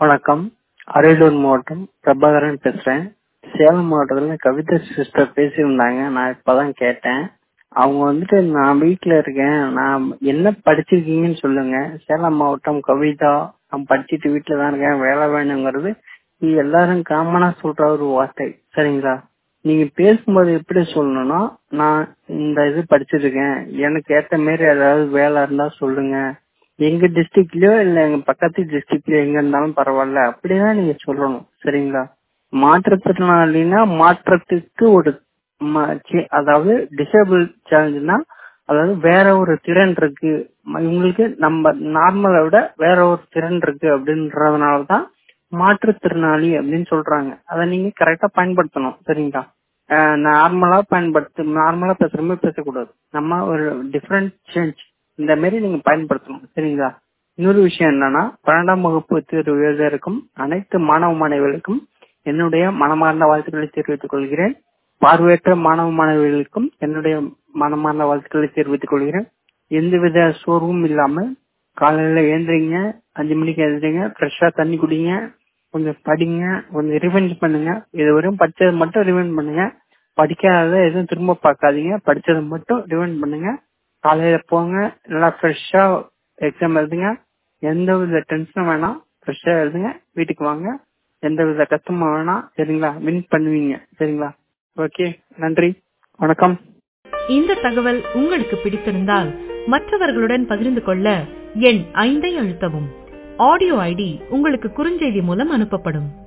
வணக்கம் அரியலூர் மாவட்டம் பிரபாகரன் பேசுறேன் சேலம் மாவட்டத்துல கவிதா சிஸ்டர் பேசியிருந்தாங்க நான் இப்பதான் கேட்டேன் அவங்க வந்துட்டு நான் வீட்டுல இருக்கேன் நான் என்ன படிச்சிருக்கீங்கன்னு சொல்லுங்க சேலம் மாவட்டம் கவிதா நான் படிச்சுட்டு வீட்டுல தான் இருக்கேன் வேலை வேணுங்கிறது இது எல்லாரும் காமனா சொல்ற ஒரு வார்த்தை சரிங்களா நீங்க பேசும்போது எப்படி சொல்லணும்னா நான் இந்த இது படிச்சிருக்கேன் எனக்கு ஏத்த மாதிரி ஏதாவது வேலை இருந்தா சொல்லுங்க எங்க டிஸ்ட்ரிக்ட்லயோ இல்ல எங்க பக்கத்து டிஸ்ட்ரிக்ட்லயோ எங்க இருந்தாலும் பரவாயில்ல அப்படிதான் நீங்க சொல்லணும் சரிங்களா மாற்றுத்திறனாளினா மாற்றத்துக்கு ஒரு ம- சி- அதாவது டிசேபிள் சேலஞ்சுனா அதாவது வேற ஒரு திறன் இருக்கு ம- இவங்களுக்கு நம்ம நார்மலை விட வேற ஒரு திறன் இருக்கு அப்படின்றதுனாலதான் மாற்றுத்திறனாளி அப்படின்னு சொல்றாங்க அதை நீங்க கரெக்டா பயன்படுத்தணும் சரிங்களா நார்மலா பயன்படுத்து நார்மலா பேசுற மாதிரி பேசக்கூடாது நம்ம ஒரு டிஃப்ரெண்ட் சேஞ்ச் இந்த மாதிரி நீங்க பயன்படுத்தணும் சரிங்களா இன்னொரு விஷயம் என்னன்னா பன்னெண்டாம் வகுப்பு தேர்வு எழுத இருக்கும் அனைத்து மாணவ மாணவிகளுக்கும் என்னுடைய மனமார்ந்த வாழ்த்துக்களை தெரிவித்துக் கொள்கிறேன் பார்வையற்ற மாணவ மாணவிகளுக்கும் என்னுடைய மனமார்ந்த வாழ்த்துக்களை தெரிவித்துக் கொள்கிறேன் எந்தவித சோர்வும் இல்லாம காலையில எழுந்திரிங்க அஞ்சு மணிக்கு எழுந்திரிங்க ஃப்ரெஷ்ஷா தண்ணி குடிங்க கொஞ்சம் படிங்க கொஞ்சம் ரிவைண்ட் பண்ணுங்க இது வரையும் படிச்சது மட்டும் ரிவைண்ட் பண்ணுங்க படிக்காததை எதுவும் திரும்ப பார்க்காதீங்க படிச்சதை மட்டும் ரிவைண்ட் பண்ணுங்க காலையில போங்க நல்லா ஃப்ரெஷ்ஷா எக்ஸாம் எழுதுங்க எந்த வித டென்ஷனும் வேணாம் ஃப்ரெஷ்ஷா எழுதுங்க வீட்டுக்கு வாங்க எந்த வித கஷ்டமும் வேணாம் சரிங்களா வின் பண்ணுவீங்க சரிங்களா ஓகே நன்றி வணக்கம் இந்த தகவல் உங்களுக்கு பிடித்திருந்தால் மற்றவர்களுடன் பகிர்ந்து கொள்ள எண் ஐந்தை அழுத்தவும் ஆடியோ ஐடி உங்களுக்கு குறுஞ்செய்தி மூலம் அனுப்பப்படும்